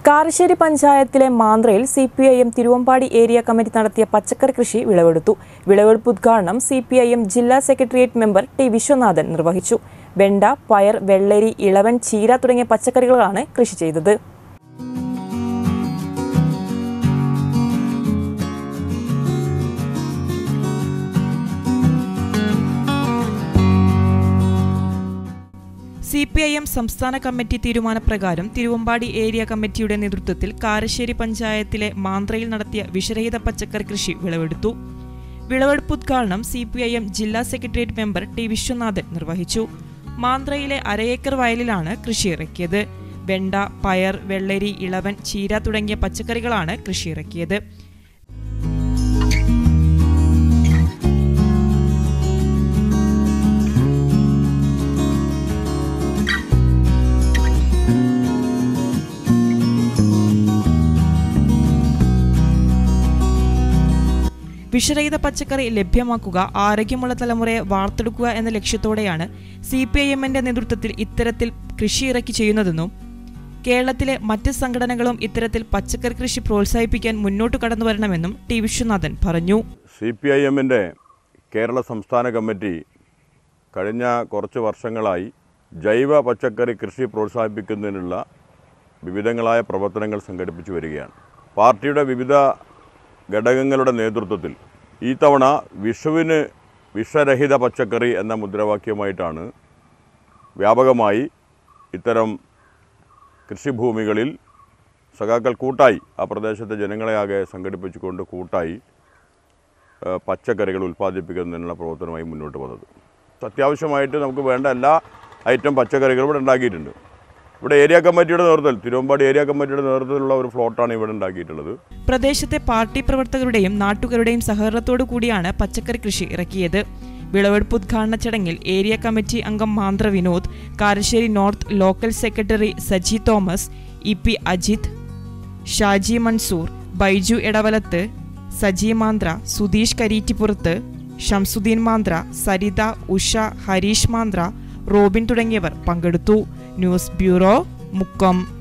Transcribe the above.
കാരശ്ശേരി പഞ്ചായത്തിലെ മാന്ത്രയിൽ C P I M Thiruvambady area committee നടത്തിയ പച്ചക്കറി കൃഷി വിളവെടുത്തു വിളവെടുപ്പ് ഉദ്ഘാടനം സി പി ഐ എം ജില്ലാ സെക്രട്ടേറിയറ്റ് മെമ്പർ ടി വിശ്വനാഥൻ നിർവഹിച്ചു വെണ്ട പയർ വെള്ളരി ഇളവൻ ചീര തുടങ്ങിയ പച്ചക്കറികളാണ് കൃഷി ചെയ്തത് സി പി ഐ എം സംസ്ഥാന കമ്മിറ്റി തീരുമാനപ്രകാരം തിരുവമ്പാടി ഏരിയ കമ്മിറ്റിയുടെ നേതൃത്വത്തിൽ കാരശ്ശേരി പഞ്ചായത്തിലെ മാന്ത്രയിൽ നടത്തിയ വിഷരഹിത പച്ചക്കറി കൃഷി വിളവെടുത്തു വിളവെടുപ്പ് ഉദ്ഘാടനം സി പി ഐ എം ജില്ലാ സെക്രട്ടേറിയറ്റ് മെമ്പർ ടി വിശ്വനാഥൻ നിർവഹിച്ചു മാന്ത്രയിലെ അരയേക്കർ വയലിലാണ് കൃഷി ഇറക്കിയത് വെണ്ട പയർ വെള്ളരി ഇളവൻ ചീര തുടങ്ങിയ പച്ചക്കറികളാണ് കൃഷി ഇറക്കിയത് വിഷരഹിത പച്ചക്കറി ലഭ്യമാക്കുക ആരോഗ്യമുള്ള തലമുറയെ വാർത്തെടുക്കുക എന്ന ലക്ഷ്യത്തോടെയാണ് സി പി ഐ എമ്മിന്റെ നേതൃത്വത്തിൽ ഇത്തരത്തിൽ കൃഷി ഇറക്കി ചെയ്യുന്നതെന്നും കേരളത്തിലെ മറ്റ് സംഘടനകളും ഇത്തരത്തിൽ പച്ചക്കറി കൃഷി പ്രോത്സാഹിപ്പിക്കാൻ മുന്നോട്ട് കടന്നു വരണമെന്നും ടി വിശ്വനാഥൻ പറഞ്ഞു സി പി ഐ എമ്മിൻ്റെ കേരള സംസ്ഥാന കമ്മിറ്റി കഴിഞ്ഞ കുറച്ച് വർഷങ്ങളായി ജൈവ പച്ചക്കറി കൃഷി പ്രോത്സാഹിപ്പിക്കുന്നതിനുള്ള വിവിധങ്ങളായ പ്രവർത്തനങ്ങൾ സംഘടിപ്പിച്ചു വരികയാണ് പാർട്ടിയുടെ വിവിധ ഘടകങ്ങളുടെ നേതൃത്വത്തിൽ ഈ തവണ വിഷുവിന് വിഷരഹിത പച്ചക്കറി എന്ന മുദ്രാവാക്യമായിട്ടാണ് വ്യാപകമായി ഇത്തരം കൃഷിഭൂമികളിൽ സഖാക്കൾ കൂട്ടായി ആ പ്രദേശത്തെ ജനങ്ങളെ ആകെ സംഘടിപ്പിച്ചുകൊണ്ട് കൂട്ടായി ഏഹ് പച്ചക്കറികൾ ഉൽപ്പാദിപ്പിക്കുന്നതിനുള്ള പ്രവർത്തനമായി മുന്നോട്ട് വന്നത് അത്യാവശ്യമായിട്ട് നമുക്ക് വേണ്ട എല്ലാ ഐറ്റം പച്ചക്കറികളും ഇവിടെ ഉണ്ടാക്കിയിട്ടുണ്ട് ഇവിടെ ഏരിയ കമ്മിറ്റിയുടെ നേതൃത്വത്തിൽ തിരുവമ്പാടി ഏരിയ കമ്മിറ്റിയുടെ നേതൃത്വത്തിലുള്ള ഒരു ഫ്ലോട്ടാണ് ഇവിടെ ഉണ്ടാക്കിയിട്ടുള്ളത് പ്രദേശത്തെ പാർട്ടി പ്രവർത്തകരുടെയും നാട്ടുകാരുടെയും സഹകരണത്തോടു കൂടിയാണ് പച്ചക്കറി കൃഷി ഇറക്കിയത് വിളവെടുപ്പ് ഉദ്ഘാടന ചടങ്ങിൽ ഏരിയ കമ്മിറ്റി അംഗം Manthra Vinod Karassery north local secretary Saji Thomas E P Ajith Shaji Mansoor Baiju Edavalath Saji Manthra Sudheesh Kareettippurath Shamsuddin Manthra Saritha Usha Harish Manthra Robin തുടങ്ങിയവർ പങ്കെടുത്തു ന്യൂസ് ബ്യൂറോ മുക്കം